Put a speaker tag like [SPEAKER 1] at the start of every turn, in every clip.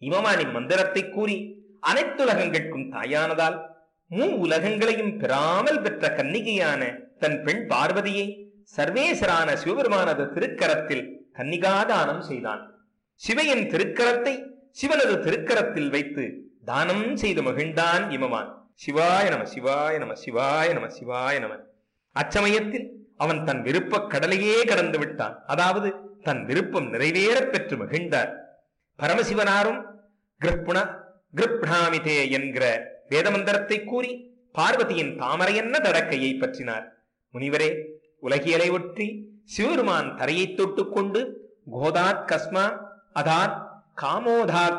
[SPEAKER 1] இமமானின் மந்திரத்தை கூறி அனைத்துலகங்கட்கும் தாயானதால் மூ உலகங்களையும் பெறாமல் பெற்ற கன்னிகையான தன் பெண் பார்வதியை சர்வேசரான சிவபெருமானது திருக்கரத்தில் கன்னிகாதானம் செய்தான் சிவையின் திருக்கரத்தை சிவனது திருக்கரத்தில் வைத்து தானம் செய்து மகிழ்ந்தான் இமமான் சிவாய நம சிவாய நம சிவாய நம சிவாய நம அச்சமயத்தில் அவன் தன் விருப்பக் கடலையே கடந்து விட்டான் அதாவது தன் விருப்பம் நிறைவேறப் பெற்று மகிழ்ந்தார் பரமசிவனாரும் கிருப்ண கிருப்ணாமிதே என்கிற வேதமந்திரத்தை கூறி பார்வதியின் தாமரையன்ன தடக்கையை பற்றினார் முனிவரே உலகியலை ஒற்றி சிவருமான் தரையை தொட்டுக் கொண்டு கோதாத் கஸ்மா அதாத் காமோதாத்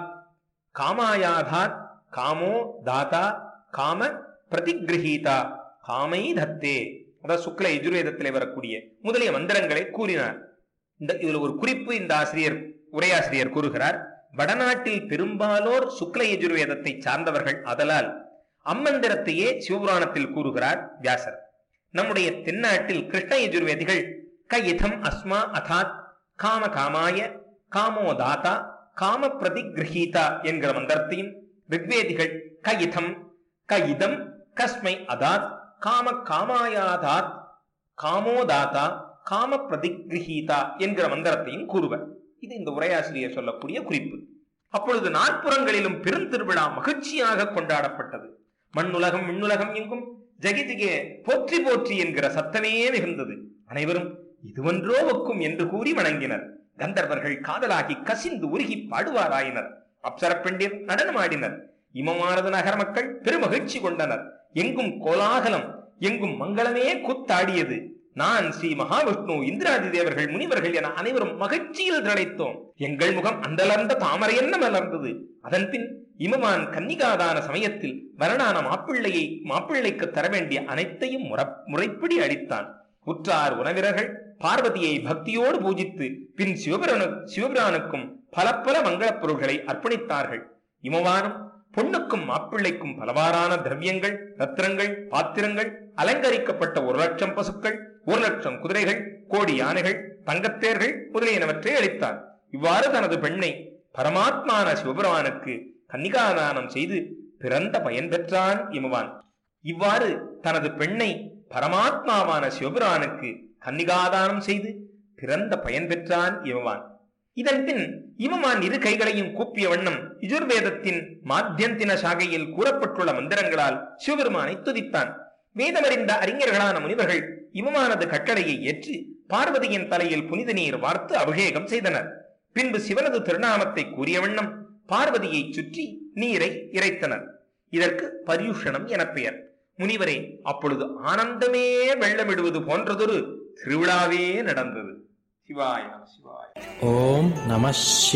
[SPEAKER 1] காமாயாதாத் காமோ தாதா காம பிரதிகிரகீதா காமை தத்தே அதாவது சுக்ல எஜுர்வேதத்திலே வரக்கூடிய முதலிய மந்திரங்களை கூறினார் இந்த இதுல ஒரு குறிப்பு இந்த ஆசிரியர் உரையாசிரியர் கூறுகிறார் வடநாட்டில் பெரும்பாலோர் சுக்ல எஜுர்வேதத்தை சார்ந்தவர்கள் அதலால் அம்மந்திரத்தையே சிவபுராணத்தில் கூறுகிறார் வியாசர் நம்முடைய தென்னாட்டில் கிருஷ்ண யஜுர்வேதிகள் கையதம் அஸ்மா அதாத் காம காமாய காமோ தாத்தா காம பிரதிகிரகீதா என்கிற மந்திரத்தையும் ரிக்வேதிகள் கையிதம் கையிதம் கஸ்மை அதாத் காம காமாயாதாத் காமோ தாத்தா காம பிரதிகிரகீதா என்கிற மந்திரத்தையும் கூறுவர் இது இந்த உரையாசிரியர் சொல்லக்கூடிய குறிப்பு அப்பொழுது நாற்புறங்களிலும் பெருந்திருவிழா மகிழ்ச்சியாக கொண்டாடப்பட்டது மண்ணுலகம் விண்ணுலகம் எங்கும் ஜெகிஜிகே போற்றி போற்றி என்கிற சத்தமே மிகுந்தது அனைவரும் இதுவன்றோ ஒக்கும் என்று கூறி வணங்கினர் கந்தர்வர்கள் காதலாகி கசிந்து உருகி பாடுவாராயினர் அப்சர பெண்டிர் நடனமாடினர் இமமானது நகர மக்கள் பெருமகிழ்ச்சி கொண்டனர் எங்கும் கோலாகலம் எங்கும் மங்களமே கூத்தாடியது நான் ஸ்ரீ மகாவிஷ்ணு இந்திராதி தேவர்கள் முனிவர்கள் என அனைவரும் மகிழ்ச்சியில் திளைத்தோம் எங்கள் முகம் அந்தலர்ந்த தாமரை என்ன மலர்ந்தது அதன் பின் இமமான் கன்னிகாதான சமயத்தில் வரனான மாப்பிள்ளையை மாப்பிள்ளைக்கு தர வேண்டிய அனைத்தையும் முற முறைப்படி அளித்தான் உற்றார் உணவிரர்கள் பார்வதியை பக்தியோடு பூஜித்து பின் சிவபிரானு சிவபிரானுக்கும் பல பல மங்களப் பொருள்களை அர்ப்பணித்தார்கள் இமவானும் பொண்ணுக்கும் மாப்பிள்ளைக்கும் பலவாறான திரவியங்கள் ரத்தினங்கள் பாத்திரங்கள் அலங்கரிக்கப்பட்ட ஒரு லட்சம் பசுக்கள் ஒரு லட்சம் குதிரைகள் கோடி யானைகள் தங்கத்தேர்கள் முதலியனவற்றை அளித்தார் இவ்வாறு தனது பெண்ணை பரமாத்மான சிவபெருமானுக்கு கன்னிகாதானம் செய்து பிறந்த பயன் பெற்றான் இமவான் இவ்வாறு தனது பெண்ணை பரமாத்மாவான சிவபெருமானுக்கு கன்னிகாதானம் செய்து பிறந்த பயன் பெற்றான் இமவான் இதன் பின் இமமான் இரு கைகளையும் கூப்பிய வண்ணம் யஜுர்வேதத்தின் மாத்தியந்தின சாகையில் கூறப்பட்டுள்ள மந்திரங்களால் சிவபெருமானை துதித்தான் வேதமறிந்த அறிஞர்களான முனிவர்கள் இமமானது கட்டளையை ஏற்று பார்வதியின் தலையில் புனித நீர் வார்த்து அபிஷேகம் செய்தனர் பின்பு சிவனது திருநாமத்தை கூறிய வண்ணம் பார்வதியை சுற்றி நீரை இறைத்தனர் இதற்கு பரியுஷணம் என பெயர் முனிவரே அப்பொழுது ஆனந்தமே வெள்ளமிடுவது போன்றதொரு திருவிழாவே நடந்தது சிவாய நம சிவாய
[SPEAKER 2] ஓம் நம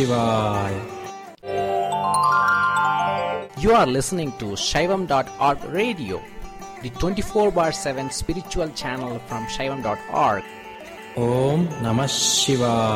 [SPEAKER 2] சிவாய்
[SPEAKER 3] You are listening to Shaivam.org radio, the 24 bar 7 spiritual channel from Shaivam.org.
[SPEAKER 2] ஓம் நம சிவாய்